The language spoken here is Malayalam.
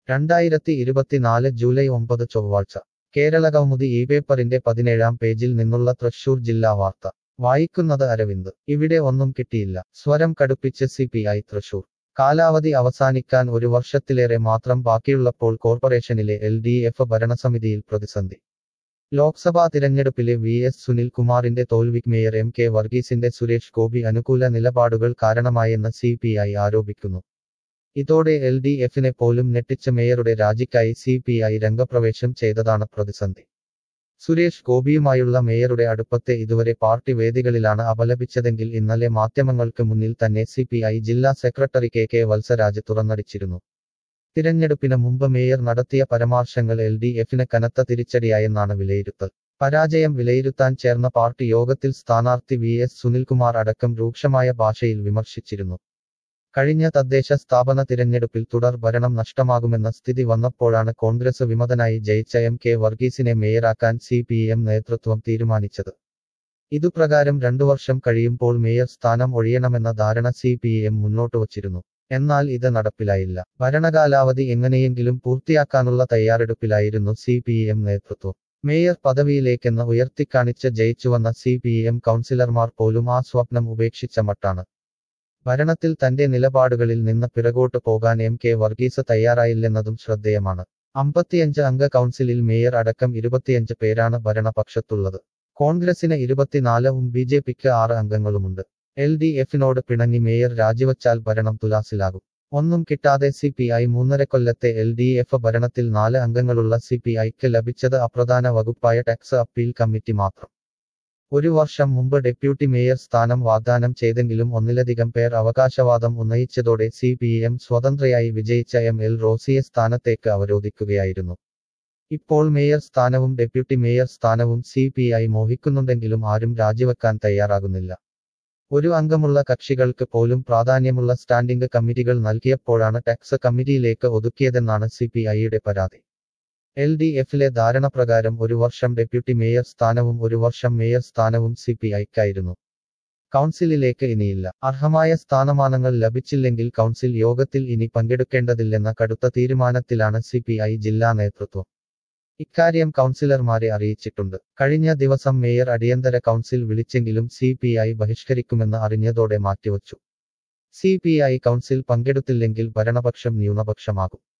രണ്ടായിരത്തി ഇരുപത്തിനാല് ജൂലൈ ഒമ്പത് ചൊവ്വാഴ്ച കേരളകൗമുദി ഈ പേപ്പറിന്റെ പതിനേഴാം പേജിൽ നിന്നുള്ള തൃശൂർ ജില്ലാ വാർത്ത വായിക്കുന്നത് അരവിന്ദ് ഇവിടെ ഒന്നും കിട്ടിയില്ല സ്വരം കടുപ്പിച്ച് സി പി ഐ തൃശൂർ കാലാവധി അവസാനിക്കാൻ ഒരു വർഷത്തിലേറെ മാത്രം ബാക്കിയുള്ളപ്പോൾ കോർപ്പറേഷനിലെ എൽ ഡി എഫ് ഭരണസമിതിയിൽ പ്രതിസന്ധി ലോക്സഭാ തിരഞ്ഞെടുപ്പിലെ വി എസ് സുനിൽകുമാറിന്റെ തോൽവിക്ക് മേയർ എം കെ വർഗീസിന്റെ സുരേഷ് ഗോപി അനുകൂല നിലപാടുകൾ കാരണമായെന്ന് സി പി ഐ ആരോപിക്കുന്നു ഇതോടെ എൽ ഡി എഫിനെ പോലും ഞെട്ടിച്ച മേയറുടെ രാജിക്കായി സി പി ഐ രംഗപ്രവേശം ചെയ്തതാണ് പ്രതിസന്ധി സുരേഷ് ഗോപിയുമായുള്ള മേയറുടെ അടുപ്പത്തെ ഇതുവരെ പാർട്ടി വേദികളിലാണ് അപലപിച്ചതെങ്കിൽ ഇന്നലെ മാധ്യമങ്ങൾക്ക് മുന്നിൽ തന്നെ സി പി ഐ ജില്ലാ സെക്രട്ടറി കെ കെ വത്സരാജ് തുറന്നടിച്ചിരുന്നു തിരഞ്ഞെടുപ്പിന് മുമ്പ് മേയർ നടത്തിയ പരാമർശങ്ങൾ എൽ ഡി എഫിന് കനത്ത തിരിച്ചടിയായെന്നാണ് വിലയിരുത്തൽ പരാജയം വിലയിരുത്താൻ ചേർന്ന പാർട്ടി യോഗത്തിൽ സ്ഥാനാർത്ഥി വി എസ് സുനിൽകുമാർ അടക്കം രൂക്ഷമായ ഭാഷയിൽ വിമർശിച്ചിരുന്നു കഴിഞ്ഞ തദ്ദേശ സ്ഥാപന തിരഞ്ഞെടുപ്പിൽ തുടർ ഭരണം നഷ്ടമാകുമെന്ന സ്ഥിതി വന്നപ്പോഴാണ് കോൺഗ്രസ് വിമതനായി ജയിച്ച എം കെ വർഗീസിനെ മേയറാക്കാൻ സി പി എം നേതൃത്വം തീരുമാനിച്ചത് ഇതുപ്രകാരം രണ്ടു വർഷം കഴിയുമ്പോൾ മേയർ സ്ഥാനം ഒഴിയണമെന്ന ധാരണ സി പി എം മുന്നോട്ട് വച്ചിരുന്നു എന്നാൽ ഇത് നടപ്പിലായില്ല ഭരണകാലാവധി എങ്ങനെയെങ്കിലും പൂർത്തിയാക്കാനുള്ള തയ്യാറെടുപ്പിലായിരുന്നു സി പി എം നേതൃത്വം മേയർ പദവിയിലേക്കെന്ന് ഉയർത്തിക്കാണിച്ച് ജയിച്ചുവന്ന സി പി എം കൗൺസിലർമാർ പോലും ആ സ്വപ്നം ഉപേക്ഷിച്ച മട്ടാണ് ഭരണത്തിൽ തന്റെ നിലപാടുകളിൽ നിന്ന് പിറകോട്ട് പോകാൻ എം കെ വർഗീസ് തയ്യാറായില്ലെന്നതും ശ്രദ്ധേയമാണ് അമ്പത്തിയഞ്ച് അംഗ കൗൺസിലിൽ മേയർ അടക്കം ഇരുപത്തിയഞ്ച് പേരാണ് ഭരണപക്ഷത്തുള്ളത് കോൺഗ്രസിന് ഇരുപത്തിനാലും ബി ജെ പിക്ക് ആറ് അംഗങ്ങളുമുണ്ട് എൽ ഡി എഫിനോട് പിണങ്ങി മേയർ രാജിവച്ചാൽ ഭരണം തുലാസിലാകും ഒന്നും കിട്ടാതെ സി പി ഐ മൂന്നര കൊല്ലത്തെ എൽ ഡി എഫ് ഭരണത്തിൽ നാല് അംഗങ്ങളുള്ള സി പി ഐക്ക് ലഭിച്ചത് അപ്രധാന വകുപ്പായ ടാക്സ് അപ്പീൽ കമ്മിറ്റി മാത്രം ഒരു വർഷം മുമ്പ് ഡെപ്യൂട്ടി മേയർ സ്ഥാനം വാഗ്ദാനം ചെയ്തെങ്കിലും ഒന്നിലധികം പേർ അവകാശവാദം ഉന്നയിച്ചതോടെ സി പി എം സ്വതന്ത്രയായി വിജയിച്ച എം എൽ റോസിയെ സ്ഥാനത്തേക്ക് അവരോധിക്കുകയായിരുന്നു ഇപ്പോൾ മേയർ സ്ഥാനവും ഡെപ്യൂട്ടി മേയർ സ്ഥാനവും സി പി ഐ മോഹിക്കുന്നുണ്ടെങ്കിലും ആരും രാജിവെക്കാൻ തയ്യാറാകുന്നില്ല ഒരു അംഗമുള്ള കക്ഷികൾക്ക് പോലും പ്രാധാന്യമുള്ള സ്റ്റാൻഡിംഗ് കമ്മിറ്റികൾ നൽകിയപ്പോഴാണ് ടാക്സ് കമ്മിറ്റിയിലേക്ക് ഒതുക്കിയതെന്നാണ് സി പി ഐയുടെ പരാതി എൽ ഡി എഫിലെ ധാരണ പ്രകാരം ഒരു വർഷം ഡെപ്യൂട്ടി മേയർ സ്ഥാനവും ഒരു വർഷം മേയർ സ്ഥാനവും സി പി ഐക്കായിരുന്നു കൗൺസിലിലേക്ക് ഇനിയില്ല അർഹമായ സ്ഥാനമാനങ്ങൾ ലഭിച്ചില്ലെങ്കിൽ കൗൺസിൽ യോഗത്തിൽ ഇനി പങ്കെടുക്കേണ്ടതില്ലെന്ന കടുത്ത തീരുമാനത്തിലാണ് സി പി ഐ ജില്ലാ നേതൃത്വം ഇക്കാര്യം കൗൺസിലർമാരെ അറിയിച്ചിട്ടുണ്ട് കഴിഞ്ഞ ദിവസം മേയർ അടിയന്തര കൗൺസിൽ വിളിച്ചെങ്കിലും സി പി ഐ ബഹിഷ്കരിക്കുമെന്ന് അറിഞ്ഞതോടെ മാറ്റിവച്ചു സി പി ഐ കൗൺസിൽ പങ്കെടുത്തില്ലെങ്കിൽ ഭരണപക്ഷം ന്യൂനപക്ഷമാകും